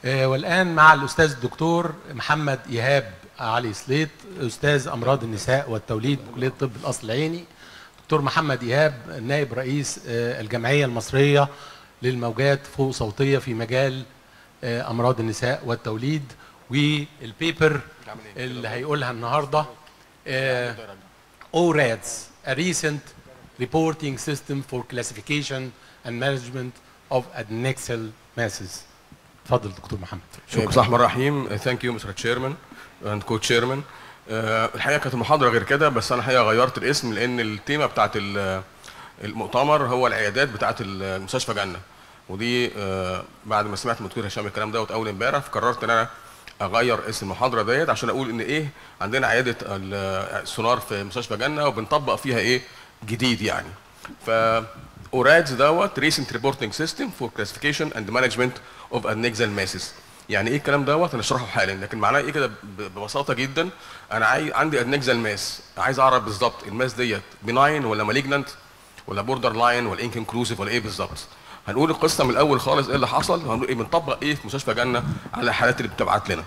آه، والآن مع الأستاذ الدكتور محمد إيهاب علي سليط أستاذ أمراض النساء والتوليد بكلية طب الأصل العيني دكتور محمد إيهاب نائب رئيس آه، الجمعية المصرية للموجات فوق صوتية في مجال آه، أمراض النساء والتوليد والبيبر اللي هيقولها النهارده آه، ORADS a recent reporting system for classification and management of adnexal masses اتفضل دكتور محمد شكرا بسم الله الرحمن الرحيم ثانك يو مستر تشيرمان اند كو تشيرمان الحقيقه كانت المحاضره غير كده بس انا الحقيقه غيرت الاسم لان التيمه بتاعت ال- المؤتمر هو العيادات بتاعت المستشفى جنه ودي آه، بعد ما سمعت من الدكتور هشام الكلام دوت اول امبارح فقررت ان انا اغير اسم المحاضره ديت عشان اقول ان ايه عندنا عياده ال- السونار في مستشفى جنه وبنطبق فيها ايه جديد يعني ف اورادز دوت ريسنت ريبورتنج سيستم فور كلاسيفيكيشن اند مانجمنت اوف adnexal ماسز يعني ايه الكلام دوت هنشرحه حالا لكن معناه ايه كده ب- ببساطه جدا انا عاي... عندي adnexal ماس عايز اعرف بالظبط الماس ديت بناين ولا مالجنانت ولا بوردر لاين ولا انكونكلوسيف ولا ايه بالظبط هنقول القصه من الاول خالص ايه اللي حصل وهنقول ايه بنطبق ايه في مستشفى جنه على الحالات اللي بتبعت لنا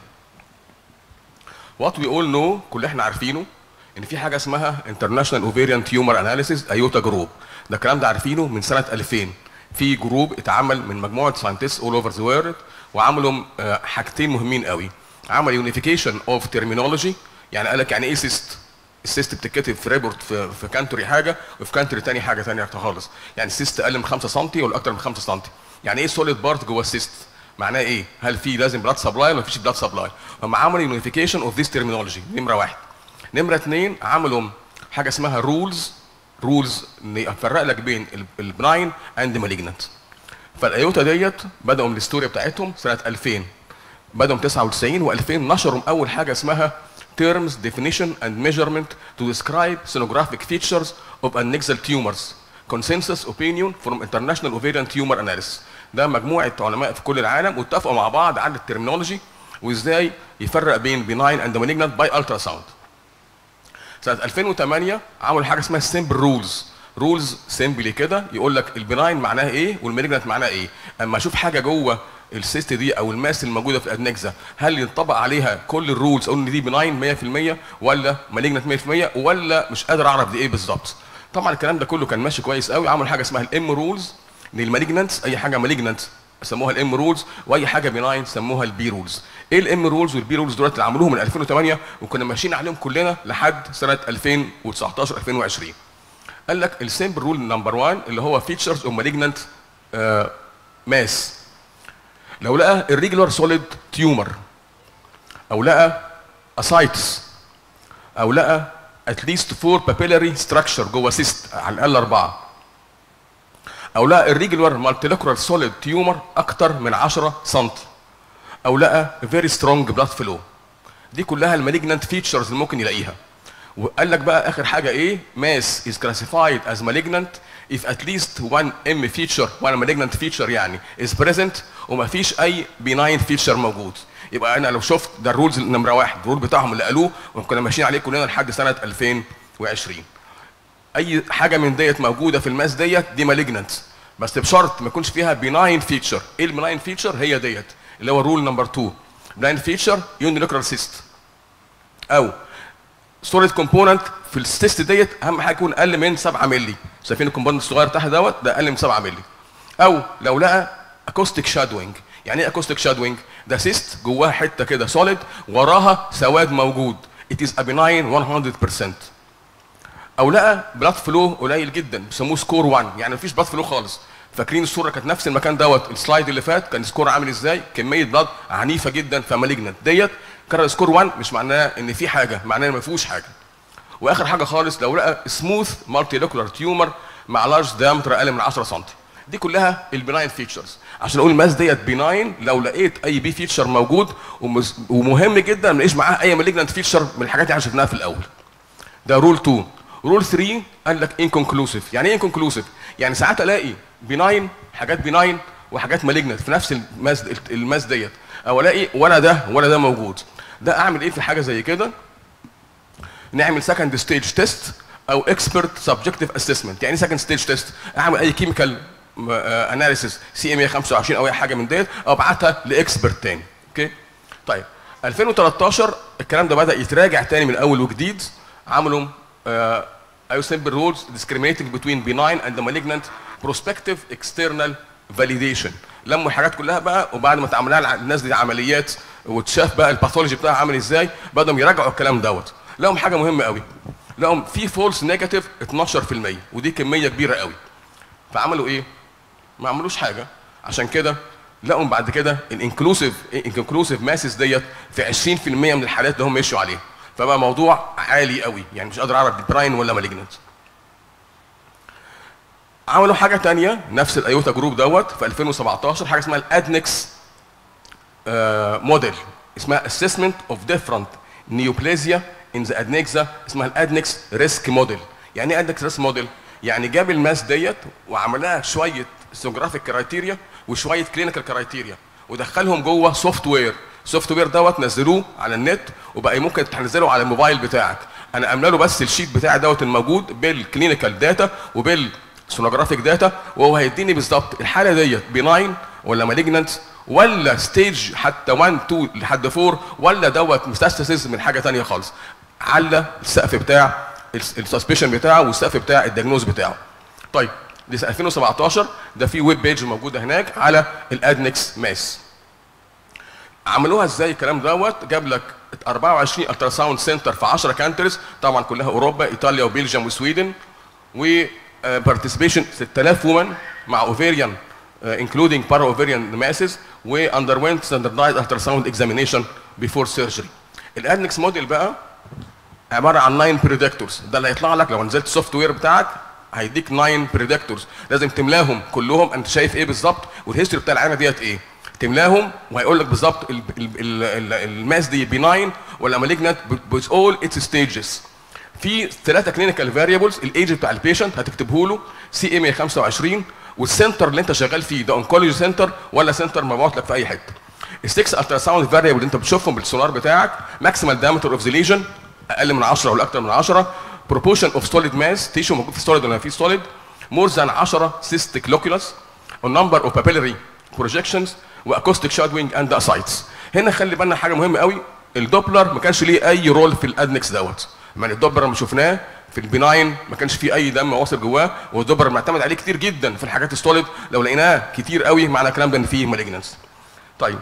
وات وي اول نو كل اللي احنا عارفينه ان في حاجه اسمها انترناشونال اوفيريان تيومر اناليسيس ايوتا جروب ده الكلام ده عارفينه من سنه 2000 في جروب اتعمل من مجموعه ساينتست اول اوفر ذا وورلد وعملوا آه، حاجتين مهمين قوي عمل يونيفيكيشن اوف ترمينولوجي يعني قال لك يعني ايه سيست السيست بتتكتب في ريبورت في, في كانتري حاجه وفي كانتري تاني حاجه تانيه خالص يعني السيست اقل من 5 سم ولا اكتر من 5 سم يعني ايه سوليد بارت جوه السيست معناه ايه هل في لازم بلاد سبلاي ولا مفيش بلاد سبلاي هم عملوا يونيفيكيشن اوف ذيس ترمينولوجي نمره واحد نمره اثنين عملوا حاجه اسمها رولز رولز ان يفرق لك بين البناين اند مالجنت فالايوتا ديت بداوا من الستوري بتاعتهم سنه 2000 بدأوا من 99 و2000 نشروا اول حاجه اسمها terms definition and measurement to describe sonographic features of annexal tumors consensus opinion from international ovarian tumor analysis ده مجموعه علماء في كل العالم واتفقوا مع بعض على الترمينولوجي وازاي يفرق بين benign and malignant by ultrasound سنه 2008 عملوا حاجه اسمها سيمبل رولز رولز سيمبلي كده يقول لك البناين معناها ايه والمالجنت معناها ايه اما اشوف حاجه جوه السيست دي او الماس الموجوده في الادنكزا هل ينطبق عليها كل الرولز اقول ان دي بناين 100% ولا مالجنت 100% ولا مش قادر اعرف دي ايه بالظبط طبعا الكلام ده كله كان ماشي كويس قوي عملوا حاجه اسمها الام رولز للمالجنتس اي حاجه مالجنت سموها الام رولز واي حاجه بناين سموها البي رولز ايه الام رولز والبي رولز دول اللي عملوهم من 2008 وكنا ماشيين عليهم كلنا لحد سنه 2019 2020 قال لك السيمبل رول نمبر 1 اللي هو فيتشرز اوف مالجنت ماس لو لقى الريجولار سوليد تيومر او لقى اسايتس او لقى اتليست فور بابيلاري ستراكشر جوه سيست على الاقل اربعه او لقى الريجولار مالتيلوكولار سوليد تيومر اكتر من 10 سم او لقى فيري سترونج بلاد فلو دي كلها المالجنانت فيتشرز اللي ممكن يلاقيها وقال لك بقى اخر حاجه ايه ماس is classified as malignant if at least one M feature one malignant feature يعني is present وما فيش اي benign feature موجود يبقى انا لو شفت ده الرولز نمره واحد الرول بتاعهم اللي قالوه وكنا ماشيين عليه كلنا لحد سنه 2020 اي حاجه من ديت موجوده في الماس ديت دي مالجنانت بس بشرط ما يكونش فيها بناين فيتشر ايه البناين فيتشر هي ديت اللي هو الرول نمبر 2 بناين فيتشر يونيلوكرال سيست او سوليد كومبوننت في السيست ديت اهم حاجه يكون اقل من 7 مللي شايفين الكومبوننت الصغير تحت دوت ده اقل من 7 مللي او لو لقى اكوستيك شادوينج يعني ايه اكوستيك شادوينج ده سيست جواها حته كده سوليد وراها سواد موجود it is a benign 100% او لقى بلاد فلو قليل جدا بيسموه سكور 1 يعني مفيش بلاد فلو خالص فاكرين الصوره كانت نفس المكان دوت السلايد اللي فات كان سكور عامل ازاي كميه بلاد عنيفه جدا فمالجنت ديت كرر سكور 1 مش معناه ان في حاجه معناه ان ما فيهوش حاجه واخر حاجه خالص لو لقى سموث مالتي لوكولار تيومر مع لارج دايمتر اقل من 10 سم دي كلها البناين فيتشرز عشان اقول الماس ديت بناين لو لقيت اي بي فيتشر موجود ومز- ومهم جدا ما نلاقيش معاها اي مالجنت فيتشر من الحاجات اللي احنا شفناها في الاول ده رول 2 رول 3 قال لك انكونكلوسيف يعني ايه انكونكلوسيف يعني ساعات الاقي بناين حاجات بناين وحاجات مالجنت في نفس الماس الماس ديت او الاقي ولا ده ولا ده موجود ده اعمل ايه في حاجه زي كده نعمل سكند ستيج تيست او اكسبرت سبجكتيف اسسمنت يعني سكند ستيج تيست اعمل اي كيميكال اناليسيس سي ام 125 او اي حاجه من ديت او ابعتها لاكسبرت تاني اوكي طيب 2013 الكلام ده بدا يتراجع تاني من اول وجديد عملوا ايو سمبل رولز discriminating between benign and malignant prospective external validation لموا الحاجات كلها بقى وبعد ما اتعمل الناس دي عمليات وتشاف بقى الباثولوجي بتاعها عامل ازاي بدأوا يراجعوا الكلام دوت لقوا حاجه مهمه قوي لقوا في فولس نيجاتيف 12% ودي كميه كبيره قوي فعملوا ايه؟ ما عملوش حاجه عشان كده لقوا بعد كده الانكلوسيف انكلوسيف ماسز ديت في 20% من الحالات اللي هم مشوا عليها فبقى موضوع عالي قوي يعني مش قادر اعرف دي براين ولا مالجنت عملوا حاجه تانية نفس الايوتا جروب دوت في 2017 حاجه اسمها الادنكس موديل اسمها assessment of different neoplasia in the adnexa اسمها الادنكس ريسك موديل يعني ايه ادنكس ريسك موديل يعني جاب الماس ديت وعمل لها شويه سونجرافيك كرايتيريا وشويه كلينيكال كرايتيريا ودخلهم جوه سوفت وير السوفت وير دوت نزلوه على النت وبقى ممكن تنزله على الموبايل بتاعك انا املا له بس الشيت بتاعي دوت الموجود بالكلينيكال داتا وبالسونوجرافيك داتا وهو هيديني بالظبط الحاله ديت بناين ولا مالجنانت ولا ستيج حتى 1 2 لحد 4 ولا دوت ميتاستاسيس من حاجه ثانيه خالص على السقف بتاع السسبشن بتاعه والسقف بتاع الدياجنوز بتاعه طيب دي 2017 ده في ويب بيج موجوده هناك على الادنكس ماس عملوها ازاي الكلام دوت جاب لك 24 الترا ساوند سنتر في 10 كانترز طبعا كلها اوروبا ايطاليا وبلجيوم وسويدن و بارتيسيبيشن 6000 وومن مع اوفيريان including para ovarian masses و underwent standardized ultrasound examination before surgery. الادنكس موديل بقى عباره عن 9 بريدكتورز ده اللي هيطلع لك لو نزلت السوفت وير بتاعك هيديك 9 بريدكتورز لازم تملاهم كلهم انت شايف ايه بالظبط والهيستوري بتاع العينه ديت ايه تملاهم وهيقول لك بالظبط الماس دي بناين ولا مالجنت with all its stages في ثلاثه كلينيكال فاريبلز الايج بتاع البيشنت هتكتبه له سي ام 125 والسنتر اللي انت شغال فيه ده اونكولوجي سنتر ولا سنتر مبعوث لك في اي حته السكس الترا ساوند فاريبل اللي انت بتشوفهم بالسونار بتاعك ماكسيمال دايمتر اوف ذا ليجن اقل من 10 ولا اكتر من 10 بروبورشن اوف سوليد ماس تيشو موجود في سوليد ولا في سوليد مور ذان 10 سيستيك لوكيولس والنمبر اوف بابيلري بروجكشنز واكوستيك شادوينج اند اسايتس هنا خلي بالنا حاجه مهمه قوي الدوبلر ما كانش ليه اي رول في الادنكس دوت يعني الدوبلر لما شفناه في البناين ما كانش فيه اي دم واصل جواه والدوبلر معتمد عليه كتير جدا في الحاجات السوليد لو لقيناه كتير قوي معنى الكلام ده ان فيه مالجنس طيب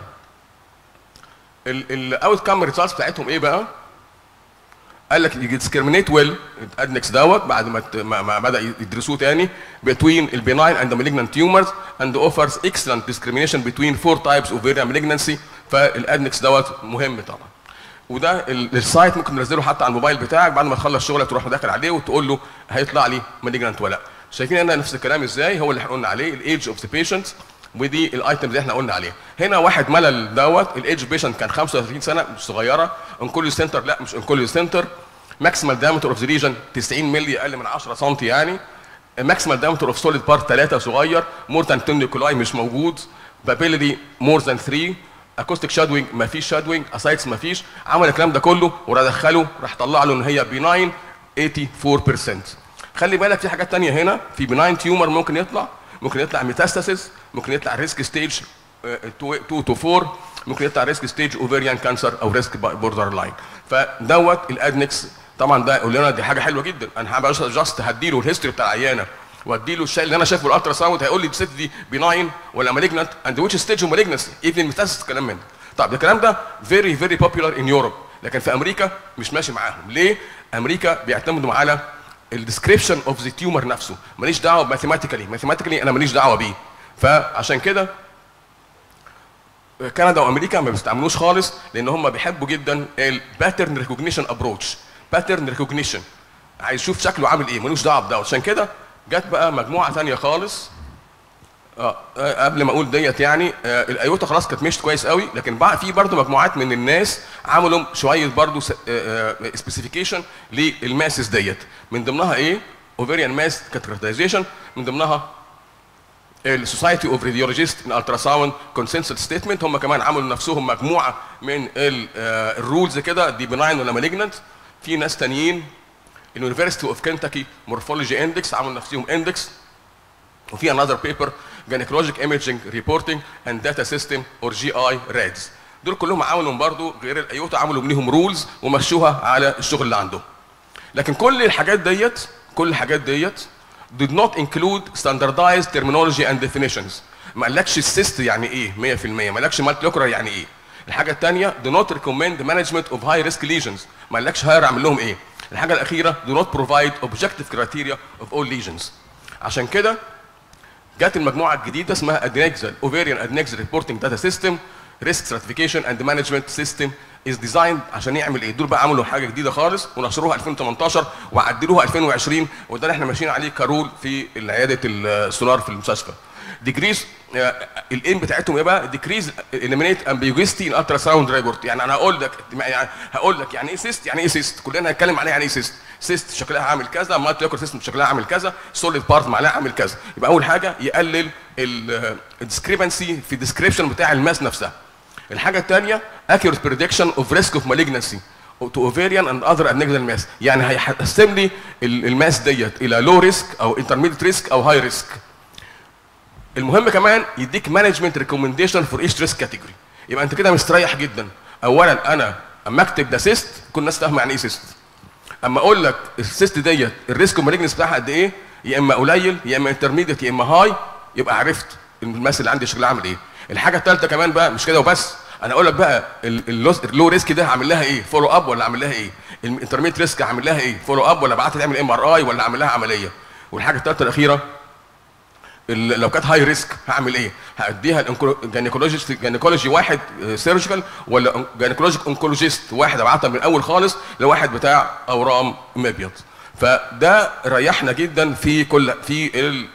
الاوت كام ريزلتس بتاعتهم ايه بقى؟ قال لك ديسكريمينيت ويل الادنكس دوت بعد ما, ما, ما بدا يدرسوه تاني between البناين and the malignant tumors and offers excellent discrimination between four types of ovarian malignancy فالادنكس دوت مهم طبعا وده السايت ممكن تنزله حتى على الموبايل بتاعك بعد ما تخلص شغلك تروح داخل عليه وتقول له هيطلع لي مالجنانت ولا لا شايفين هنا نفس الكلام ازاي هو اللي احنا قلنا عليه الايدج اوف ذا بيشنت ودي الايتم اللي احنا قلنا عليها هنا واحد ملل دوت الايدج بيشنت كان 35 سنه مش صغيره انكولوجي سنتر لا مش انكولوجي سنتر ماكسيمال دايمتر اوف ذا ريجن 90 مللي اقل من 10 سم يعني ماكسيمال دايمتر اوف سوليد بارت 3 صغير مور ذان 10 نيكولاي مش موجود بابيلري مور ذان 3 اكوستيك شادوينج ما فيش شادوينج اسايتس ما فيش عمل الكلام ده كله وراح دخله راح طلع له ان هي بيناين 84% خلي بالك في حاجات تانية هنا في بناين تيومر ممكن يطلع ممكن يطلع ميتاستاسيس ممكن يطلع ريسك ستيج 2 تو 4 ممكن يطلع ريسك ستيج اوفيريان كانسر او ريسك بوردر لاين فدوت الادنكس طبعا ده قول لنا دي حاجه حلوه جدا انا هبقى جاست هديله الهيستوري بتاع العيانه واديله الشيء اللي انا شايفه الالترا ساوند هيقول لي الست دي بناين ولا مالجنت اند ويتش ستيج اوف مالجنسي ايفن ميتاستاسيس كلام من ده طب ده الكلام ده فيري فيري بوبيلار ان يوروب لكن في امريكا مش ماشي معاهم ليه امريكا بيعتمدوا على الديسكريبشن اوف ذا تيومر نفسه ماليش دعوه ماثيماتيكالي ماثيماتيكالي انا ماليش دعوه بيه فعشان كده كندا وامريكا ما بيستعملوش خالص لان هم بيحبوا جدا الباترن ريكوجنيشن ابروتش باترن ريكوجنيشن عايز يشوف شكله عامل ايه ملوش دعوه بده عشان كده جت بقى مجموعه ثانيه خالص اه قبل ما اقول ديت يعني آه الايوتا خلاص كانت مشت كويس قوي لكن بقى في برضه مجموعات من الناس عملوا شويه برضه سبيسيفيكيشن للماسز ديت من ضمنها ايه؟ اوفيريان ماس كاتيجرايزيشن من ضمنها السوسايتي اوف راديولوجيست ان الترا ساوند كونسنسس ستيتمنت هم كمان عملوا لنفسهم مجموعه من الرولز كده دي بناين ولا مالجنت في ناس تانيين اليونيفرستي اوف كنتاكي مورفولوجي اندكس عملوا نفسهم اندكس وفي another paper gynecologic imaging reporting and data system or GI RADS دول كلهم عملوا برضو غير الايوتا عملوا ليهم رولز ومشوها على الشغل اللي عندهم لكن كل الحاجات ديت كل الحاجات ديت did not include standardized terminology and definitions ما قالكش السيست يعني ايه 100% ما قالكش مالتي لوكرا يعني ايه الحاجه الثانيه do not recommend management of high risk lesions ما قالكش هاير اعمل لهم ايه الحاجه الاخيره do not provide objective criteria of all lesions عشان كده جت المجموعه الجديده اسمها ادنكزل اوفيريان ادنكزل ريبورتنج داتا سيستم ريسك سيرتيفيكيشن اند مانجمنت سيستم از ديزايند عشان يعمل ايه؟ دول بقى عملوا حاجه جديده خالص ونشروها 2018 وعدلوها 2020 وده اللي احنا ماشيين عليه كرول في عياده السونار في المستشفى. ديكريز الايم بتاعتهم ايه بقى؟ ديكريز اليمينيت امبيوجيستي ان الترا ساوند ريبورت يعني انا هقول لك يعني هقول لك يعني ايه سيست يعني ايه سيست كلنا هنتكلم عليه يعني ايه سيست سيست شكلها عامل كذا مالتي لوكر سيستم شكلها عامل كذا سوليد بارت معناها عامل كذا يبقى اول حاجه يقلل الديسكريبنسي في الديسكريبشن بتاع الماس نفسها الحاجه الثانيه accurate prediction of risk of malignancy to ovarian and other adnexal mass يعني هيقسم لي الماس ديت الى لو ريسك او intermediate ريسك او هاي ريسك المهم كمان يديك مانجمنت ريكومنديشن فور ايش ريسك كاتيجوري يبقى انت كده مستريح جدا اولا انا اما اكتب ده سيست كل الناس فاهمه يعني ايه سيست اما اقول لك السيست ديت الريسك والمالجنس بتاعها قد ايه يا اما قليل يا اما انترميديت يا اما هاي يبقى عرفت الماس اللي عندي شكلها عامل ايه الحاجه الثالثه كمان بقى مش كده وبس انا اقول لك بقى اللو ريسك ده هعمل لها ايه فولو اب ولا اعمل لها ايه الانترميديت ريسك هعمل لها ايه فولو اب ولا ابعتها تعمل ام ار اي ولا اعمل لها عمليه والحاجه الثالثه الاخيره لو كانت هاي ريسك هعمل ايه؟ هاديها جانيكولوجيست جانيكولوجي واحد سيرجيكال ولا جانيكولوجيك اونكولوجيست واحد ابعتها من الاول خالص لواحد بتاع اورام مبيض فده ريحنا جدا في كل في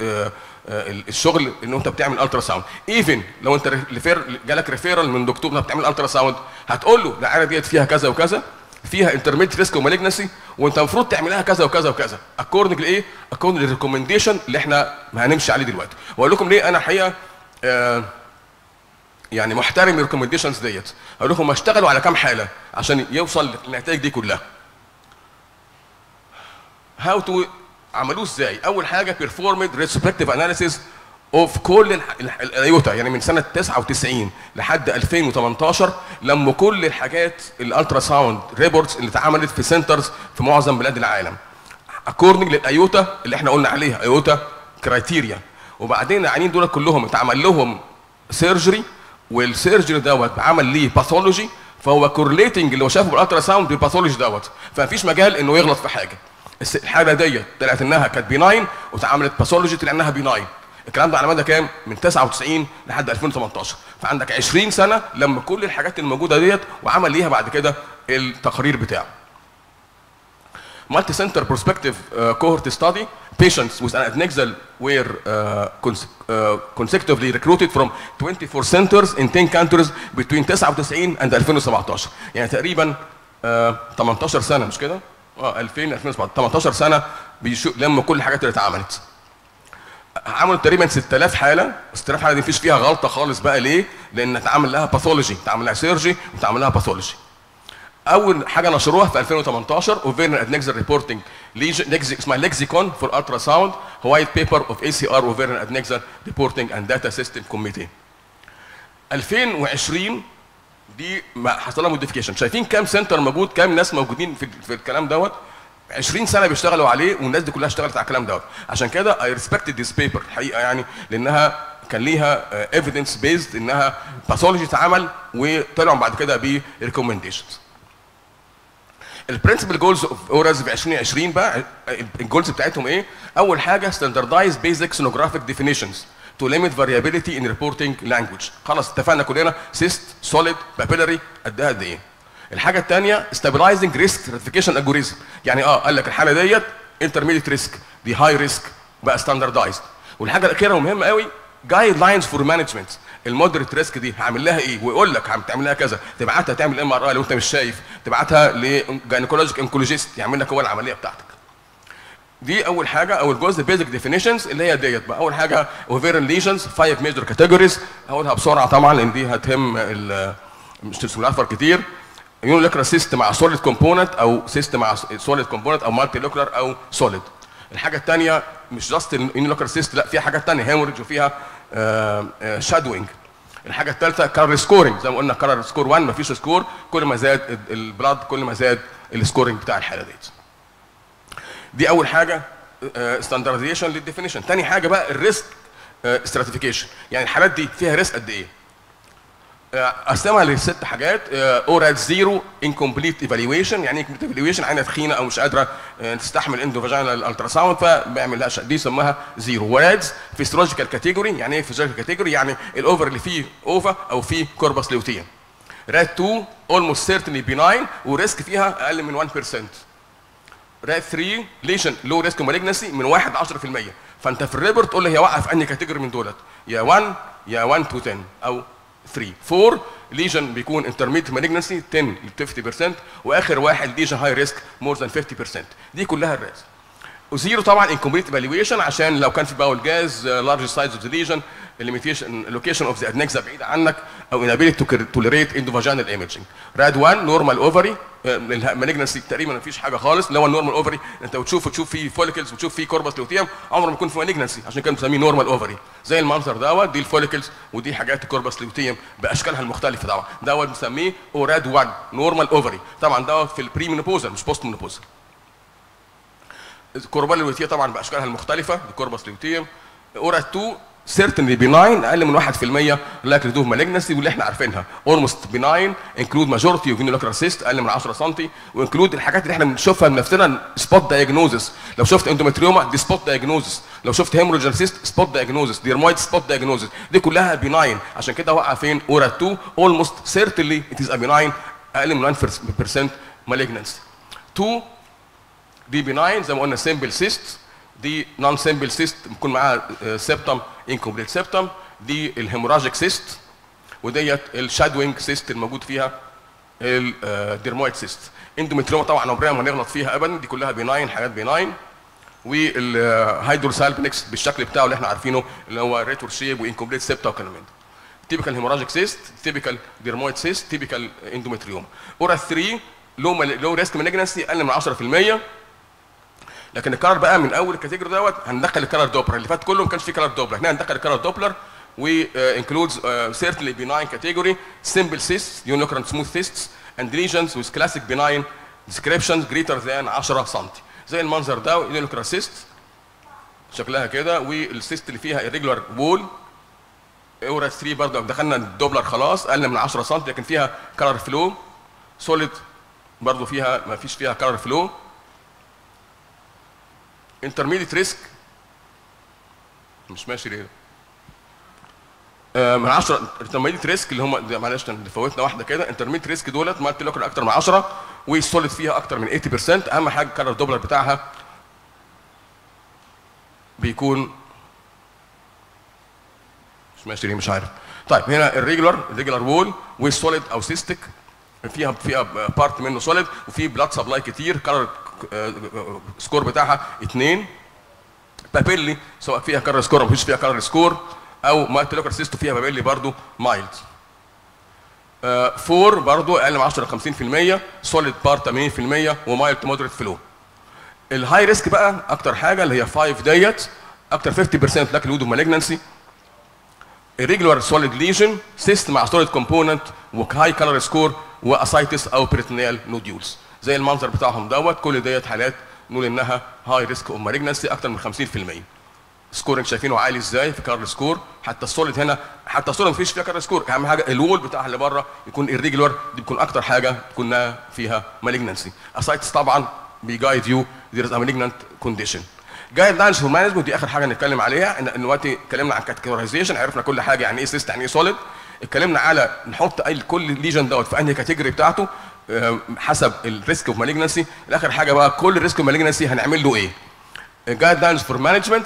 الشغل ان انت بتعمل الترا ساوند ايفن لو انت ريفير جالك ريفيرال من دكتور انك بتعمل الترا ساوند هتقول له العياده ديت فيها كذا وكذا فيها انترميديت ريسك ومالجنسي وانت المفروض تعملها كذا وكذا وكذا اكوردنج لايه؟ اكوردنج للريكومنديشن اللي احنا هنمشي عليه دلوقتي واقول لكم ليه انا الحقيقه آه يعني محترم الريكومنديشنز ديت اقول لكم اشتغلوا على كام حاله عشان يوصل للنتائج دي كلها هاو تو عملوه ازاي؟ اول حاجه بيرفورمد ريتروسبكتيف اناليسيس اوف كل الايوتا يعني من سنه 99 لحد 2018 لما كل الحاجات الالترا ساوند ريبورتس اللي اتعملت في سنترز في معظم بلاد العالم اكوردنج للايوتا اللي احنا قلنا عليها ايوتا كرايتيريا وبعدين العيانين دول كلهم اتعمل لهم سيرجري والسيرجري دوت عمل ليه باثولوجي فهو كورليتنج اللي هو شافه بالالترا ساوند بالباثولوجي دوت فمفيش مجال انه يغلط في حاجه الحاله ديت طلعت انها كانت بيناين واتعملت باثولوجي طلع انها بيناين الكلام ده على مدى كام؟ من 99 لحد 2018 فعندك 20 سنه لما كل الحاجات الموجوده ديت وعمل ليها بعد كده التقرير بتاعه. Multi center prospective uh, cohort study patients with an adnexal were uh, cons uh, consecutively recruited from 24 centers in 10 countries between 99 and 2017 يعني تقريبا uh, 18 سنه مش كده؟ اه 2000 2017 18 سنه بيشو لما كل الحاجات اللي اتعملت. عملوا تقريبا 6000 حاله 6000 حاله دي مفيش فيها غلطه خالص بقى ليه؟ لان اتعمل لها باثولوجي اتعمل لها سيرجي واتعمل لها باثولوجي. اول حاجه نشروها في 2018 اوفيرن ادنكزل ريبورتنج اسمها ليكسيكون فور الترا ساوند وايت بيبر اوف اي سي ار اوفيرن ادنكزل ريبورتنج اند داتا سيستم كوميتي 2020 دي حصل لها موديفيكيشن شايفين كام سنتر موجود كام ناس موجودين في, في الكلام دوت 20 سنه بيشتغلوا عليه والناس دي كلها اشتغلت على الكلام دوت عشان كده اي ريسبكتد ذيس بيبر الحقيقه يعني لانها كان ليها ايفيدنس بيزد انها باثولوجي اتعمل وطلعوا بعد كده بريكومنديشنز البرنسبل جولز اوف اورز في 2020 بقى الجولز بتاعتهم ايه؟ اول حاجه ستاندردايز بيزك سونوجرافيك ديفينيشنز to limit variability in reporting language خلاص اتفقنا كلنا سيست سوليد بابيلاري قد قد ايه الحاجه الثانيه stabilizing risk stratification algorithm يعني اه قال لك الحاله ديت intermediate risk دي هاي ريسك بقى standardized والحاجه الاخيره والمهمه قوي جايد لاينز فور مانجمنت المودريت ريسك دي هعمل لها ايه ويقول لك هتعمل لها كذا تبعتها تعمل ام ار اي لو انت مش شايف تبعتها لجاينيكولوجيك انكولوجيست يعمل لك هو العمليه بتاعتك دي اول حاجه اول جزء بيزك ديفينيشنز اللي هي ديت بقى اول حاجه اوفيرن ليجنز فايف ميجر كاتيجوريز هقولها بسرعه طبعا لان دي هتهم مش تسمع كتير يونيلكرا سيست مع سوليد كومبوننت او سيست مع سوليد كومبوننت او مالتي لوكلر او سوليد الحاجه الثانيه مش جاست يونيلوكر سيست لا فيها حاجات ثانيه هيموريدج وفيها شادوينج الحاجه الثالثه كارل سكورنج زي ما قلنا كارل سكور 1 مفيش سكور كل ما زاد البلاد كل ما زاد السكورنج بتاع الحاله ديت دي اول حاجه ستاندرديزيشن للديفينيشن تاني حاجه بقى الريسك ستراتيفيكيشن يعني الحالات دي فيها ريسك قد ايه اقسمها لست حاجات اورال زيرو انكمبليت ايفالويشن يعني انكمبليت ايفالويشن عينها تخينه او مش قادره آه، تستحمل اندو فاجينال الترا ساوند فبيعمل لها شق- دي يسموها زيرو ورادز فيسيولوجيكال كاتيجوري يعني ايه فيسيولوجيكال كاتيجوري يعني الاوفر اللي فيه اوفا او فيه كوربس لوتيم راد 2 اولموست سيرتنلي بيناين وريسك فيها اقل من 1% راد 3 ليشن لو ريسك مالجنسي من 1 ل 10% فانت في الريبورت تقول لي هي واقعه في انهي كاتيجوري من دولت يا 1 يا 1 تو 10 او 3 4 ليجن بيكون انترميديت مالجنسي 10 ل 50% واخر واحد ليجن هاي ريسك مور ذان 50% دي كلها الريسك وزيرو طبعا انكمبليت ايفالويشن عشان لو كان في باول جاز لارج سايز اوف ذا ليجن الليميتيشن لوكيشن اوف ذا ادنكسا بعيده عنك او انابيلتي تو توليريت اندوفاجينال ايمجنج راد 1 نورمال اوفري المالجنسي تقريبا ما فيش حاجه خالص اللي هو النورمال اوفري انت بتشوف تشوف فيه فوليكلز وتشوف فيه كوربس لوتيوم عمره ما يكون في مالجنسي عشان كده بنسميه نورمال اوفري زي المنظر دوت دي الفوليكلز ودي حاجات الكوربس لوتيوم باشكالها المختلفه طبعا دوت بنسميه اوراد 1 نورمال اوفري طبعا دوت في البري مينوبوزال مش بوست مينوبوزال الكوربال لوتيه طبعا باشكالها المختلفه الكوربس لوتيوم اورا 2 سيرتنلي بيناين اقل من 1% لاك ريدوف مالجنسي واللي احنا عارفينها اولموست بيناين انكلود ماجورتي اوف نيوكلير سيست اقل من 10 سم وانكلود الحاجات اللي احنا بنشوفها بنفسنا سبوت دايجنوزس لو شفت اندومتريوما دي سبوت دايجنوزس لو شفت هيموروجين سيست سبوت دايجنوزس ديرمويد سبوت دايجنوزس دي كلها بيناين عشان كده واقعه فين اورا 2 اولموست سيرتنلي ات از بيناين اقل من 1% مالجنسي 2 دي بناين زي ما قلنا سيمبل سيست دي نون سيمبل سيست بيكون معاها سيبتم انكمبليت سيبتم دي الهيموراجيك سيست وديت الشادوينج سيست الموجود فيها الديرمويد سيست اندومتريوما طبعا عمرنا ما نغلط فيها ابدا دي كلها بناين حاجات بناين والهيدروسالبنكس بالشكل بتاعه اللي احنا عارفينه اللي هو ريتور شيب وانكمبليت سيبتا وكلام من ده تيبيكال هيموراجيك سيست تيبيكال ديرمويد سيست تيبيكال اندومتريوما اورا 3 لو لو ريسك مالجنسي اقل من 10% لكن الكلر بقى من اول الكاتيجوري دوت هندخل الكلر دوبلر اللي فات كله ما كانش فيه كلر دوبلر هنا هندخل الكلر دوبلر و includes uh, certainly benign category simple cysts unicorn smooth cysts and lesions with classic benign descriptions greater than 10 سم زي المنظر ده unicorn cyst شكلها كده والسيست اللي فيها irregular wall اورا 3 برضه دخلنا الدوبلر خلاص اقل من 10 سم لكن فيها كلر فلو سوليد برضه فيها ما فيش فيها كلر فلو انترميديت ريسك مش ماشي ليه آه من 10 انترميديت ريسك اللي هم معلش اللي فوتنا واحده كده انترميديت ريسك دولت مالتي لوكر اكتر من 10 والسوليد فيها اكتر من 80% اهم حاجه الكلر دوبلر بتاعها بيكون مش ماشي ليه مش عارف طيب هنا الريجولار الريجولار وول والسوليد او سيستيك فيها فيها بارت منه سوليد وفي بلاد سبلاي كتير كلر سكور بتاعها 2 بابيلي سواء فيها كلر سكور او مفيش فيها كلر سكور او مالتي لوكر سيستو فيها بابيلي برضو مايلد 4 برضو اقل من 10 50% سوليد بارت 80% ومايلد مودريت فلو الهاي ريسك بقى اكتر حاجه اللي هي 5 ديت اكتر 50% لاك لودو مالجنسي irregular solid lesion cyst مع solid component وهاي كلر سكور واسايتس او بريتونيال نوديولز زي المنظر بتاعهم دوت كل ديت حالات نقول انها هاي ريسك اوف مالجنسي اكتر من 50% سكورنج شايفينه عالي ازاي في كارل سكور حتى السوليد هنا حتى السوليد مفيش فيها كارل سكور اهم حاجه الوول بتاعها اللي بره يكون irregular دي بتكون اكتر حاجه تكون فيها مالجنسي اسايتس طبعا بيجايد يو there is a malignant condition جايد لاينز فور مانجمنت دي اخر حاجه نتكلم عليها ان دلوقتي اتكلمنا عن كاتيجورايزيشن عرفنا كل حاجه يعني ايه سيست يعني ايه سوليد اتكلمنا على نحط اي كل ليجن دوت في انهي كاتيجوري بتاعته حسب الريسك اوف مالجنسي الاخر حاجه بقى كل ريسك اوف مالجنسي هنعمل له ايه جايد لاينز فور مانجمنت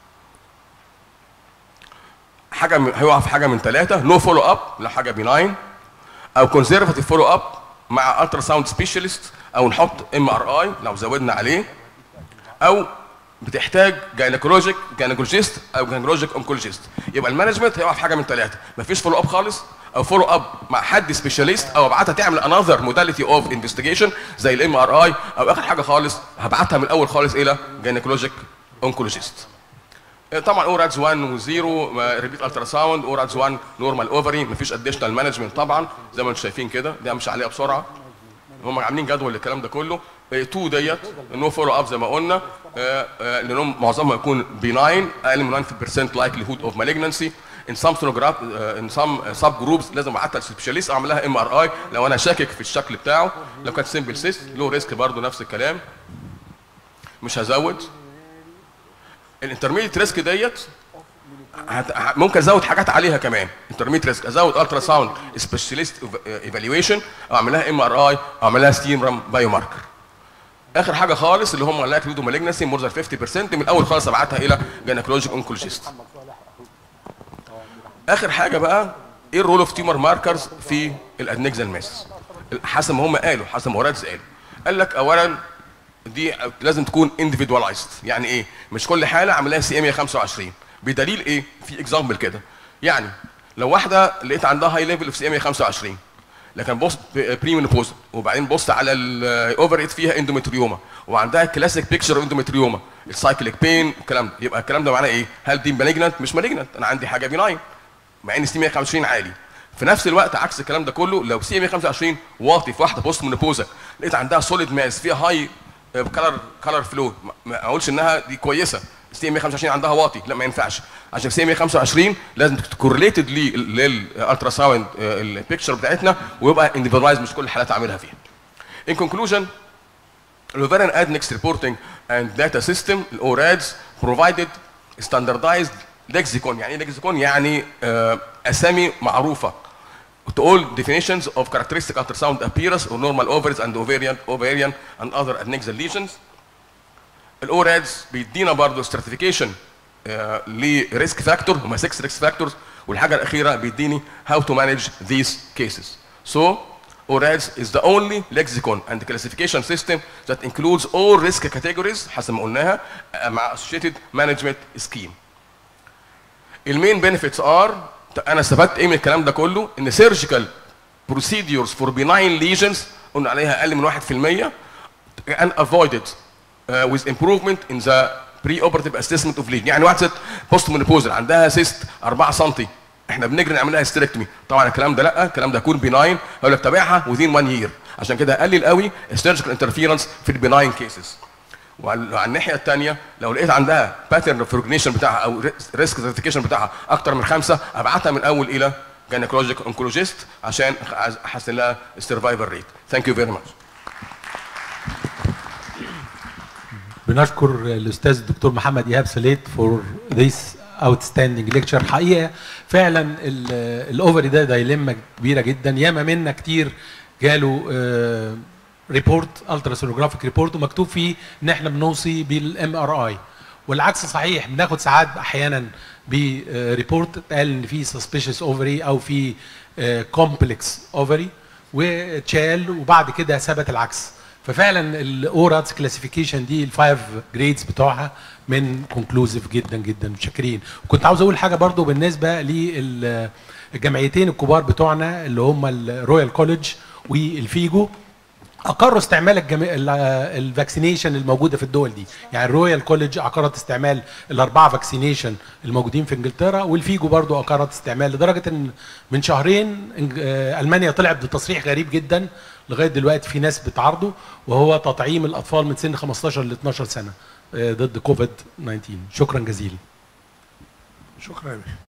حاجه هيقع في حاجه من ثلاثه نو فولو اب لا حاجه بيناين او كونزرفاتيف فولو اب مع الترا ساوند سبيشالست او نحط ام ار اي لو زودنا عليه او بتحتاج جاينكولوجيك جاينكولوجيست او جاينكولوجيك اونكولوجيست يبقى المانجمنت هيقع في حاجه من ثلاثه مفيش فولو اب خالص او فولو اب مع حد سبيشاليست او ابعتها تعمل انذر موداليتي اوف انفستيجيشن زي الام ار اي او اخر حاجه خالص هبعتها من الاول خالص الى جاينكولوجيك اونكولوجيست طبعا اورادز 1 و0 ريبيت الترا ساوند اورادز 1 نورمال اوفري مفيش اديشنال مانجمنت طبعا زي ما انتم شايفين كده دي مش عليها بسرعه هم عاملين جدول للكلام ده كله 2 ديت نو فولو اب زي ما قلنا آه، آه، لانهم معظمهم يكون بيناين اقل من 90% likelihood اوف malignancy in some sonograph uh, in some uh, sub groups لازم حتى السبيشاليست اعمل لها ام ار اي لو انا شاكك في الشكل بتاعه لو كانت سمبل سيست لو ريسك برضه نفس الكلام مش هزود الانترميديت ريسك ديت هت- ه- ممكن ازود حاجات عليها كمان انترميديت ريسك ازود الترا ساوند سبيشاليست ايفالويشن او اعمل لها ام ار اي او اعمل لها ستيم رام بايو ماركر اخر حاجه خالص اللي هم لايك لودو مالجنسي مور ذان 50% من الاول خالص ابعتها الى جينيكولوجيك اونكولوجيست اخر حاجه بقى ايه الرول اوف تيومر ماركرز في الادنكزال ماس حسب ما هم قالوا حسب ما اورادز قالوا قال لك اولا دي لازم تكون انديفيدواليزد يعني ايه مش كل حاله اعمل لها سي ام 125 بدليل ايه في اكزامبل كده يعني لو واحده لقيت عندها هاي ليفل في سي ام 125 لكن بص بري مينوبوز وبعدين بص على الاوفر فيها اندومتريوما وعندها كلاسيك بيكتشر اندومتريوما السايكليك بين الكلام ده يبقى الكلام ده معناه ايه؟ هل دي مالجنت؟ مش مالجنت انا عندي حاجه بيناين مع ان سي 125 عالي في نفس الوقت عكس الكلام ده كله لو سي 125 واطي في واحده بوست مونوبوزا لقيت عندها سوليد ماس فيها هاي كلر كلر فلو ما اقولش انها دي كويسه سي 125 عندها واطي لا ما ينفعش عشان سي 125 لازم كورليتد للالترا ساوند البيكتشر بتاعتنا ويبقى انديفيدوايز مش كل الحالات اعملها فيها. In conclusion, Ovarian Adnex reporting and data system ORADS provided standardized lexicon يعني ايه lexicon يعني آه، اسامي معروفه to all definitions of characteristic ultrasound appearance or normal ovaries and ovarian ovarian and other adnexal lesions الاورادز بيدينا برضه stratification آه، لريسك فاكتور هما 6 ريسك فاكتورز والحاجه الاخيره بيديني how to manage these cases so ORADS is the only lexicon and classification system that includes all risk categories حسب ما قلناها آه، مع associated management scheme المين بنفيتس ار انا استفدت ايه من الكلام ده كله ان سيرجيكال procedures for benign lesions قلنا عليها اقل من 1% and avoided uh, with improvement in the pre-operative assessment of lesion يعني واحده ست بوست مونوبوزل عندها سيست 4 سم احنا بنجري نعمل لها هيستريكتومي طبعا الكلام ده لا الكلام ده يكون بناين هقول لك تابعها within 1 year عشان كده قلل قوي السيرجيكال انترفيرنس في البناين كيسز وعلى على الناحيه الثانيه لو لقيت عندها باترن اوف ريكوجنيشن بتاعها او ريسك سيرتيفيكيشن بتاعها اكتر من خمسه ابعتها من الاول الى جينيكولوجيك اونكولوجيست عشان احسن لها السرفايفل ريت ثانك يو فيري ماتش بنشكر الاستاذ الدكتور محمد ايهاب سليت فور ذيس اوتستاندينج ليكتشر حقيقه فعلا ال- الاوفري ده دايلما كبيره جدا ياما منا كتير جاله ريبورت الترا سونوجرافيك ريبورت ومكتوب فيه ان احنا بنوصي بالام ار اي والعكس صحيح بناخد ساعات احيانا بريبورت قال ان في سسبيشس اوفري او في كومبلكس اوفري واتشال وبعد كده ثبت العكس ففعلا الاوراتس كلاسيفيكيشن دي الفايف جريدز بتوعها من كونكلوزيف جدا جدا متشكرين كنت عاوز اقول حاجه برضو بالنسبه للجمعيتين الكبار بتوعنا اللي هم الرويال كوليدج والفيجو اقروا استعمال الجمي... ال- الفاكسينيشن الموجوده في الدول دي يعني الرويال كوليدج اقرت استعمال الاربعه فاكسينيشن الموجودين في انجلترا والفيجو برضو اقرت استعمال لدرجه ان من شهرين إنج- آه، المانيا طلعت بتصريح غريب جدا لغايه دلوقتي في ناس بتعارضه وهو تطعيم الاطفال من سن 15 ل 12 سنه آه، ضد كوفيد 19 شكرا جزيلا شكرا يا بيه